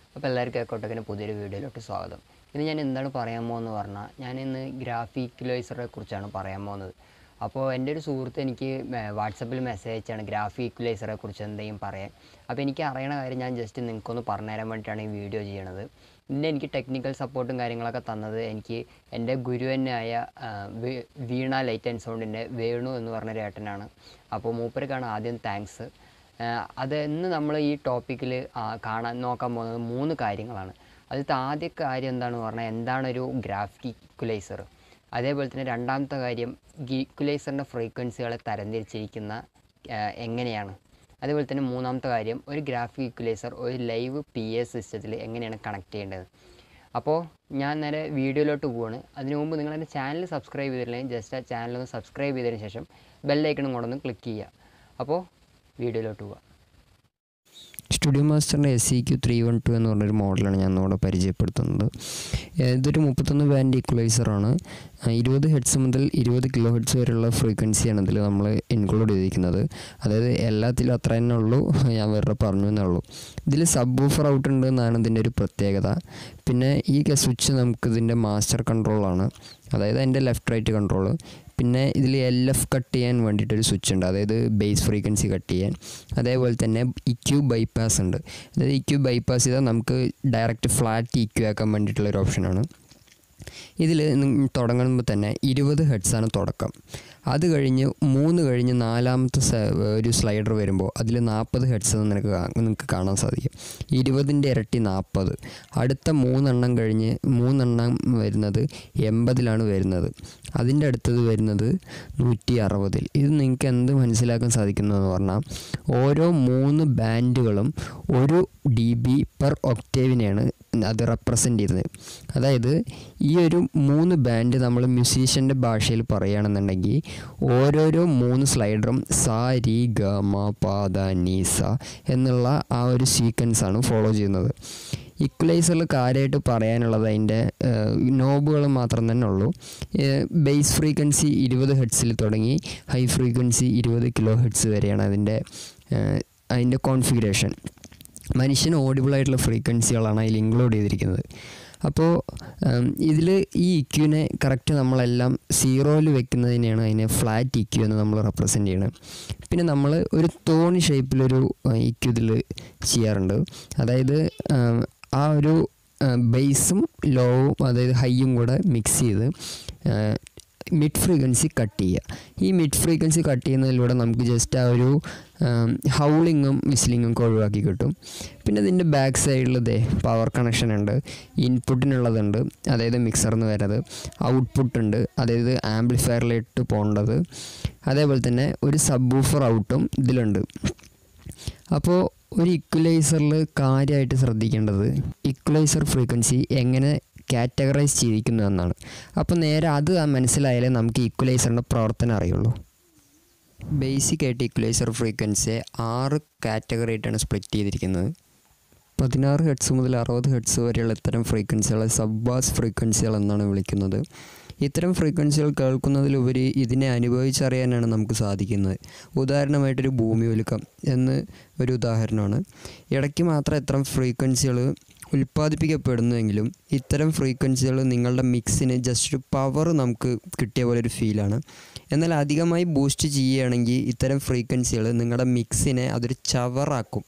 അപ്പോൾ എല്ലാവർക്കും എക്കോട്ടക്കിൻ്റെ പുതിയൊരു വീഡിയോയിലോട്ട് സ്വാഗതം ഇന്ന് ഞാൻ എന്താണ് പറയാൻ പോകുന്നത് പറഞ്ഞാൽ ഞാൻ ഇന്ന് ഗ്രാഫിക്കുലൈസറെ കുറിച്ചാണ് പറയാൻ പോകുന്നത് അപ്പോൾ എൻ്റെ ഒരു സുഹൃത്ത് എനിക്ക് വാട്സപ്പിൽ മെസ്സേജ് അയച്ചാണ് ഗ്രാഫിക്കുലൈസറെ കുറിച്ച് എന്തെങ്കിലും പറയാൻ അപ്പോൾ എനിക്ക് അറിയണ കാര്യം ഞാൻ ജസ്റ്റ് നിങ്ങൾക്കൊന്ന് പറഞ്ഞു തരാൻ വേണ്ടിയിട്ടാണ് ഈ വീഡിയോ ചെയ്യണത് ഇതിൻ്റെ എനിക്ക് ടെക്നിക്കൽ സപ്പോർട്ടും കാര്യങ്ങളൊക്കെ തന്നത് എനിക്ക് എൻ്റെ ഗുരു തന്നെയായ ആ, വി- വീണ ലൈറ്റ് ആൻഡ് സൗണ്ടിൻ്റെ വേണു എന്ന് പറഞ്ഞൊരു ഏട്ടനാണ് അപ്പോൾ മൂപ്പർക്കാണ് ആദ്യം താങ്ക്സ് അത് ഇന്ന് നമ്മൾ ഈ ടോപ്പിക്കിൽ കാണാൻ നോക്കാൻ പോകുന്നത് മൂന്ന് കാര്യങ്ങളാണ് അതിലത്തെ ആദ്യ കാര്യം എന്താണെന്ന് പറഞ്ഞാൽ എന്താണൊരു ഗ്രാഫിക്കുലൈസർ അതേപോലെ തന്നെ രണ്ടാമത്തെ കാര്യം ഗീക്കുലൈസറിൻ്റെ ഫ്രീക്വൻസികളെ തരംതിരിച്ചിരിക്കുന്ന ആ, എങ്ങനെയാണ് അതേപോലെ തന്നെ മൂന്നാമത്തെ കാര്യം ഒരു ഗ്രാഫിക് ഇക്വലൈസർ ഒരു ലൈവ് പി എസ് സിസ്റ്റത്തിൽ എങ്ങനെയാണ് കണക്ട് ചെയ്യേണ്ടത് അപ്പോൾ ഞാൻ നേരെ വീഡിയോയിലോട്ട് പോവാണ് അതിനു മുമ്പ് നിങ്ങൾ എൻ്റെ ചാനൽ സബ്സ്ക്രൈബ് ചെയ്തിട്ടില്ലെങ്കിൽ ജസ്റ്റ് ആ ചാനൽ ഒന്ന് സബ്സ്ക്രൈബ് ചെയ്തതിന് ശേഷം ബെല്ലൈക്കണും കൂടെ ഒന്ന് ക്ലിക്ക് ചെയ്യുക അപ്പോൾ വീഡിയോയിലോട്ട് പോവാം സ്റ്റുഡിയോ മാസ്റ്ററിൻ്റെ S C Q three one two എന്ന് പറഞ്ഞൊരു മോഡലാണ് ഞാൻ ഇവിടെ പരിചയപ്പെടുത്തുന്നത് ഏഹ് ഇതൊരു മുപ്പത്തൊന്ന് ബാൻഡ് ഈക്വലൈസറാണ് ഇരുപത് ഹെഡ്സ് മുതൽ ഇരുപത് കിലോ ഹെഡ്സ് വരെയുള്ള ഫ്രീക്വൻസിയാണ് ഇതിൽ നമ്മൾ ഇൻക്ലൂഡ് ചെയ്തിരിക്കുന്നത് അതായത് എല്ലാത്തിലും അത്ര തന്നെ ഉള്ളൂ ഞാൻ വേറെ പറഞ്ഞു എന്നേ ഉള്ളൂ ഇതിൽ സബ് ഓഫർ ഔട്ട് ഉണ്ട് എന്നാണ് ഇതിൻ്റെ ഒരു പ്രത്യേകത പിന്നെ ഈ സ്വിച്ച് നമുക്ക് ഇതിൻ്റെ മാസ്റ്റർ കൺട്രോളാണ് അതായത് അതിൻ്റെ ലെഫ്റ്റ് റൈറ്റ് കൺട്രോൾ പിന്നെ ഇതിൽ എൽ എഫ് കട്ട് ചെയ്യാൻ വേണ്ടിയിട്ടൊരു സ്വിച്ച് ഉണ്ട് അതായത് ബേസ് ഫ്രീക്വൻസി കട്ട് ചെയ്യാൻ അതേപോലെ തന്നെ ഇക്യു ബൈപ്പാസ് ഉണ്ട് അതായത് ഇക്യു ബൈപ്പാസ് ചെയ്താൽ നമുക്ക് ഡയറക്റ്റ് ഫ്ലാറ്റ് ഇക്യു ആക്കാൻ വേണ്ടിയിട്ടുള്ളൊരു ഓപ്ഷനാണ് ഇതിൽ തുടങ്ങുമ്പോൾ തന്നെ ഇരുപത് ഹെഡ്സാണ് തുടക്കം അത് കഴിഞ്ഞ് മൂന്ന് കഴിഞ്ഞ് നാലാമത്തെ സ- ഒരു സ്ലൈഡർ വരുമ്പോൾ അതിൽ നാൽപ്പത് ഹെഡ്സ് നിനക്ക് കാ- നിങ്ങൾക്ക് കാണാൻ സാധിക്കും ഇരുപതിൻ്റെ ഇരട്ടി നാൽപ്പത് അടുത്ത മൂന്നെണ്ണം കഴിഞ്ഞ് മൂന്നെണ്ണം വരുന്നത് എൺപതിലാണ് വരുന്നത് അതിൻ്റെ അടുത്തത് വരുന്നത് നൂറ്റി അറുപതിൽ ഇത് നിങ്ങൾക്ക് എന്ത് മനസ്സിലാക്കാൻ സാധിക്കുന്നതെന്ന് പറഞ്ഞാൽ ഓരോ മൂന്ന് ബാൻഡുകളും ഒരു ഡി ബി പെർ ഒക്ടേവിനെയാണ് അത് റെപ്രസെൻ്റ് ചെയ്യുന്നത് അതായത് ഈ ഒരു മൂന്ന് ബാൻഡ് നമ്മൾ മ്യൂസീഷ്യൻ്റെ ഭാഷയിൽ പറയുകയാണെന്നുണ്ടെങ്കിൽ ഓരോരോ മൂന്ന് സ്ലൈഡറും സ രി ഗ മ പ ദ നീ സ എന്നുള്ള ആ ഒരു സീക്വൻസ് ആണ് ഫോളോ ചെയ്യുന്നത് ഇക്വലൈസറിൽ കാര്യമായിട്ട് പറയാനുള്ളത് അതിൻ്റെ നോബുകൾ മാത്രം തന്നെ ഉള്ളൂ ബേസ് ഫ്രീക്വൻസി ഇരുപത് ഹെഡ്സിൽ തുടങ്ങി ഹൈ ഫ്രീക്വൻസി ഇരുപത് കിലോ ഹെഡ്സ് വരെയാണ് അതിൻ്റെ ഏഹ്, അതിൻ്റെ കോൺഫിഗറേഷൻ മനുഷ്യന് ഓഡിബിൾ ആയിട്ടുള്ള ഫ്രീക്വൻസികളാണ് അതിൽ ഇൻക്ലൂഡ് ചെയ്തിരിക്കുന്നത് അപ്പോൾ ഇതിൽ ഈ ഇക്യുവിനെ കറക്റ്റ് നമ്മളെല്ലാം സീറോയിൽ വെക്കുന്നതിനെയാണ് അതിനെ ഫ്ലാറ്റ് ഇക്യു എന്ന് നമ്മൾ റെപ്രസെൻ്റ് ചെയ്യണം പിന്നെ നമ്മൾ ഒരു തോണി ഷേപ്പിലൊരു ഇക്യു ഇതിൽ ചെയ്യാറുണ്ട് അതായത് ഉം, ആ ഒരു ബേസും ലോവും അതായത് ഹൈയും കൂടെ മിക്സ് ചെയ്ത് മിഡ് ഫ്രീക്വൻസി കട്ട് ചെയ്യുക ഈ മിഡ് ഫ്രീക്വൻസി കട്ട് ചെയ്യുന്നതിലൂടെ നമുക്ക് ജസ്റ്റ് ആ ഒരു ഹൗളിങ്ങും വിസ്ലിങ്ങും ഒക്കെ ഒഴിവാക്കി കിട്ടും പിന്നെ ഇതിൻ്റെ ബാക്ക് സൈഡിൽ ഇതേ പവർ കണക്ഷൻ ഉണ്ട് ഇൻപുട്ടിനുള്ളതുണ്ട് അതായത് മിക്സറിന്ന് വരുന്നത് ഔട്ട്പുട്ട് ഉണ്ട് അതായത് ആംപ്ലിഫയറിലിട്ട് പോകേണ്ടത് അതേപോലെ തന്നെ ഒരു സബ് ഊഫർ ഔട്ടും ഇതിലുണ്ട് അപ്പോൾ ഒരു ഇക്വലൈസറിൽ കാര്യമായിട്ട് ശ്രദ്ധിക്കേണ്ടത് ഇക്വലൈസർ ഫ്രീക്വൻസി എങ്ങനെ കാറ്റഗറൈസ് ചെയ്തിരിക്കുന്നു എന്നാണ് അപ്പോൾ നേരെ അത് മനസ്സിലായാലേ നമുക്ക് ഇക്വലൈസറിൻ്റെ പ്രവർത്തനം അറിയുള്ളൂ ബേസിക് ആയിട്ട് ഇക്വലൈസർ ഫ്രീക്വൻസിയെ ആറ് കാറ്റഗറി ആയിട്ടാണ് സ്പ്ലിറ്റ് ചെയ്തിരിക്കുന്നത് പതിനാറ് ഹെഡ്സ് മുതൽ അറുപത് ഹെഡ്സ് വരെയുള്ള ഇത്തരം ഫ്രീക്വൻസികളെ സബ് ബാസ് ഫ്രീക്വൻസികൾ എന്നാണ് വിളിക്കുന്നത് ഇത്തരം ഫ്രീക്വൻസികൾ കേൾക്കുന്നതിലുപരി ഇതിനെ അനുഭവിച്ചറിയാനാണ് നമുക്ക് സാധിക്കുന്നത് ഉദാഹരണമായിട്ടൊരു ഭൂമി ഒലുക്കം എന്ന് ഒരു ഉദാഹരണമാണ് ഇടയ്ക്ക് മാത്രം ഇത്തരം ഫ്രീക്വൻസികൾ ഉൽപ്പാദിപ്പിക്കപ്പെടുന്നുവെങ്കിലും ഇത്തരം ഫ്രീക്വൻസികൾ നിങ്ങളുടെ മിക്സിന് ജസ്റ്റ് ഒരു പവർ നമുക്ക് കിട്ടിയ പോലെ ഒരു ഫീലാണ് എന്നാൽ അധികമായി ബൂസ്റ്റ് ചെയ്യുകയാണെങ്കിൽ ഇത്തരം ഫ്രീക്വൻസികൾ നിങ്ങളുടെ മിക്സിനെ അതൊരു ചവറാക്കും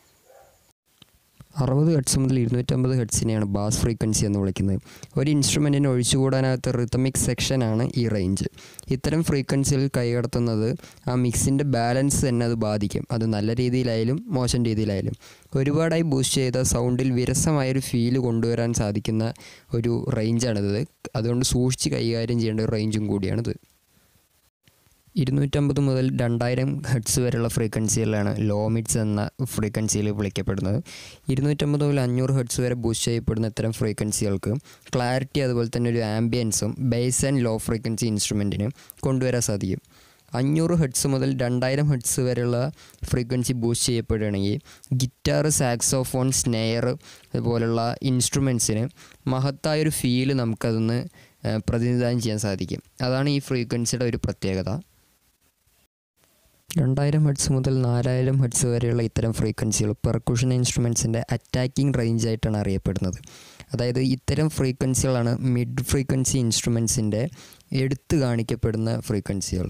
അറുപത് ഹെഡ്സ് മുതൽ ഇരുന്നൂറ്റമ്പത് ഹെഡ്സിനെയാണ് ബാസ് ഫ്രീക്വൻസി എന്ന് വിളിക്കുന്നത് ഒരു ഇൻസ്ട്രുമെൻറ്റിന് ഒഴിച്ചുകൂടാനാകാത്ത റിത്തമിക് സെക്ഷനാണ് ഈ റേഞ്ച് ഇത്തരം ഫ്രീക്വൻസികൾ കൈകടത്തുന്നത് ആ മിക്സിൻ്റെ ബാലൻസ് തന്നെ അത് ബാധിക്കും അത് നല്ല രീതിയിലായാലും മോശം രീതിയിലായാലും ഒരുപാടായി ബൂസ്റ്റ് ചെയ്ത സൗണ്ടിൽ വിരസമായൊരു ഫീല് കൊണ്ടുവരാൻ സാധിക്കുന്ന ഒരു റേഞ്ചാണിത് അതുകൊണ്ട് സൂക്ഷിച്ച് കൈകാര്യം ചെയ്യേണ്ട ഒരു റേഞ്ചും കൂടിയാണിത് ഇരുന്നൂറ്റമ്പത് മുതൽ രണ്ടായിരം ഹെഡ്സ് വരെയുള്ള ഫ്രീക്വൻസികളാണ് ലോ മിഡ്സ് എന്ന ഫ്രീക്വൻസിയിൽ വിളിക്കപ്പെടുന്നത് ഇരുന്നൂറ്റമ്പത് മുതൽ അഞ്ഞൂറ് ഹെഡ്സ് വരെ ബൂസ്റ്റ് ചെയ്യപ്പെടുന്ന ഇത്തരം ഫ്രീക്വൻസികൾക്ക് ക്ലാരിറ്റി അതുപോലെ തന്നെ ഒരു ആംബിയൻസും ബേസ് ആൻഡ് ലോ ഫ്രീക്വൻസി ഇൻസ്ട്രുമെൻറ്റിന് കൊണ്ടുവരാൻ സാധിക്കും അഞ്ഞൂറ് ഹെഡ്സ് മുതൽ രണ്ടായിരം ഹെഡ്സ് വരെയുള്ള ഫ്രീക്വൻസി ബൂസ്റ്റ് ചെയ്യപ്പെടുകയാണെങ്കിൽ ഗിറ്റാർ സാക്സോഫോൺ സ്നെയർ അതുപോലുള്ള ഇൻസ്ട്രുമെൻസിന് മഹത്തായൊരു ഫീല് നമുക്കതൊന്ന് ഏഹ്, പ്രതിനിധാനം ചെയ്യാൻ സാധിക്കും അതാണ് ഈ ഫ്രീക്വൻസിയുടെ ഒരു പ്രത്യേകത രണ്ടായിരം ഹെഡ്സ് മുതൽ നാലായിരം ഹെഡ്സ് വരെയുള്ള ഇത്തരം ഫ്രീക്വൻസികൾ പെർക്കുഷൻ ഇൻസ്ട്രുമെൻസിൻ്റെ അറ്റാക്കിംഗ് റേഞ്ച് ആയിട്ടാണ് അറിയപ്പെടുന്നത് അതായത് ഇത്തരം ഫ്രീക്വൻസികളാണ് മിഡ് ഫ്രീക്വൻസി ഇൻസ്ട്രുമെൻസിൻ്റെ എടുത്തു കാണിക്കപ്പെടുന്ന ഫ്രീക്വൻസികൾ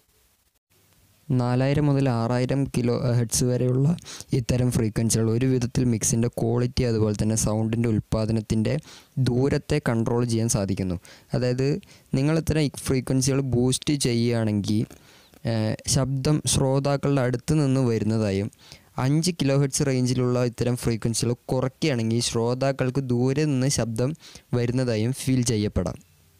നാലായിരം മുതൽ ആറായിരം കിലോ ഹെഡ്സ് വരെയുള്ള ഇത്തരം ഫ്രീക്വൻസികൾ ഒരു വിധത്തിൽ മിക്സിൻ്റെ ക്വാളിറ്റി അതുപോലെ തന്നെ സൗണ്ടിൻ്റെ ഉൽപ്പാദനത്തിൻ്റെ ദൂരത്തെ കൺട്രോൾ ചെയ്യാൻ സാധിക്കുന്നു അതായത് നിങ്ങൾ ഇത്തരം ഫ്രീക്വൻസികൾ ബൂസ്റ്റ് ചെയ്യുകയാണെങ്കിൽ ഏഹ്, ശബ്ദം ശ്രോതാക്കളുടെ അടുത്ത് നിന്ന് വരുന്നതായും അഞ്ച് കിലോ ഹെഡ്സ് റേഞ്ചിലുള്ള ഇത്തരം ഫ്രീക്വൻസികൾ കുറയ്ക്കുകയാണെങ്കിൽ ശ്രോതാക്കൾക്ക് ദൂരെ നിന്ന് ശബ്ദം വരുന്നതായും ഫീൽ ചെയ്യപ്പെടാം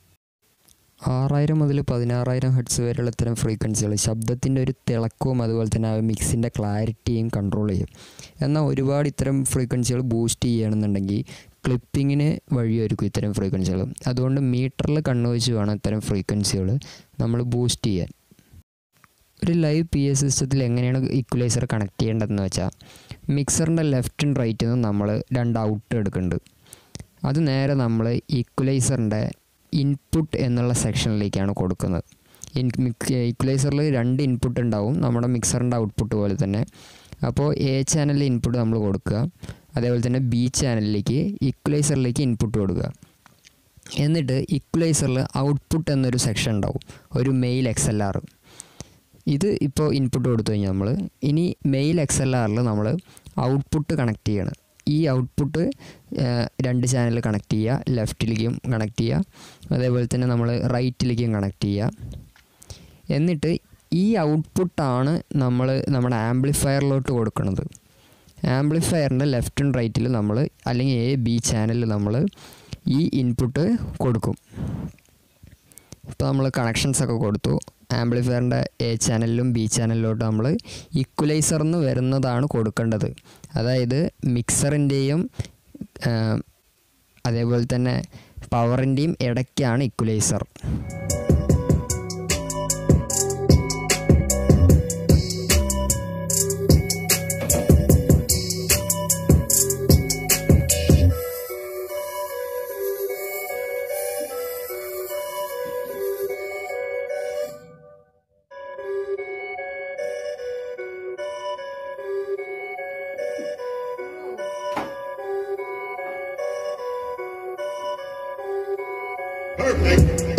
ആറായിരം മുതൽ പതിനാറായിരം ഹെഡ്സ് വരെയുള്ള ഇത്തരം ഫ്രീക്വൻസികൾ ശബ്ദത്തിൻ്റെ ഒരു തിളക്കവും അതുപോലെ തന്നെ ആ മിക്സിൻ്റെ ക്ലാരിറ്റിയും കൺട്രോൾ ചെയ്യും എന്നാൽ ഒരുപാട് ഇത്തരം ഫ്രീക്വൻസികൾ ബൂസ്റ്റ് ചെയ്യണമെന്നുണ്ടെങ്കിൽ ക്ലിപ്പിങ്ങിന് വഴിയൊരുക്കും ഇത്തരം ഫ്രീക്വൻസികൾ അതുകൊണ്ട് മീറ്ററിൽ കണ്ണുവെച്ച് വേണം ഇത്തരം ഫ്രീക്വൻസികൾ നമ്മൾ ബൂസ്റ്റ് ചെയ്യാൻ ഒരു ലൈവ് പി എസ് സിസ്റ്റത്തിൽ എങ്ങനെയാണ് ഇക്വലൈസർ കണക്ട് ചെയ്യേണ്ടതെന്ന് വെച്ചാൽ മിക്സറിൻ്റെ ലെഫ്റ്റ് ആൻഡ് റൈറ്റിൽ നിന്ന് നമ്മൾ രണ്ട് ഔട്ട് എടുക്കുന്നുണ്ട് അത് നേരെ നമ്മൾ ഈക്വലൈസറിൻ്റെ ഇൻപുട്ട് എന്നുള്ള സെക്ഷനിലേക്കാണ് കൊടുക്കുന്നത് ഇൻ ഈക്വലൈസറിൽ രണ്ട് ഇൻപുട്ട് ഉണ്ടാവും നമ്മുടെ മിക്സറിൻ്റെ ഔട്ട്പുട്ട് പോലെ തന്നെ അപ്പോൾ എ ചാനലിൽ ഇൻപുട്ട് നമ്മൾ കൊടുക്കുക അതേപോലെ തന്നെ ബി ചാനലിലേക്ക് ഈക്വലൈസറിലേക്ക് ഇൻപുട്ട് കൊടുക്കുക എന്നിട്ട് ഈക്വലൈസറിൽ ഔട്ട്പുട്ട് എന്നൊരു സെക്ഷൻ ഉണ്ടാവും ഒരു മെയിൽ എക്സ് എൽ ആർ ഇത് ഇപ്പോൾ ഇൻപുട്ട് കൊടുത്തു കഴിഞ്ഞാൽ നമ്മൾ ഇനി മെയിൽ എക്സ് എൽ ആറിൽ നമ്മൾ ഔട്ട്പുട്ട് കണക്ട് ചെയ്യണം ഈ ഔട്ട്പുട്ട് രണ്ട് ചാനൽ കണക്ട് ചെയ്യുക ലെഫ്റ്റിലേക്കും കണക്ട് ചെയ്യുക അതേപോലെ തന്നെ നമ്മൾ റൈറ്റിലേക്കും കണക്ട് ചെയ്യുക എന്നിട്ട് ഈ ഔട്ട്പുട്ടാണ് നമ്മൾ നമ്മുടെ ആംപ്ലിഫയറിലോട്ട് കൊടുക്കുന്നത് ആംപ്ലിഫയറിൻ്റെ ലെഫ്റ്റ് ആൻഡ് റൈറ്റിൽ നമ്മൾ അല്ലെങ്കിൽ എ ബി ചാനലിൽ നമ്മൾ ഈ ഇൻപുട്ട് കൊടുക്കും ഇപ്പോൾ നമ്മൾ കണക്ഷൻസ് ഒക്കെ കൊടുത്തു ആംപ്ലിഫയറിൻ്റെ എ ചാനലിലും ബി ചാനലിലോട്ട് നമ്മൾ ഇക്വലൈസറിൽ നിന്ന് വരുന്നതാണ് കൊടുക്കേണ്ടത് അതായത് മിക്സറിൻ്റെയും അതേപോലെ തന്നെ പവറിൻ്റെയും ഇടയ്ക്കാണ് ഇക്വലൈസർ Perfect.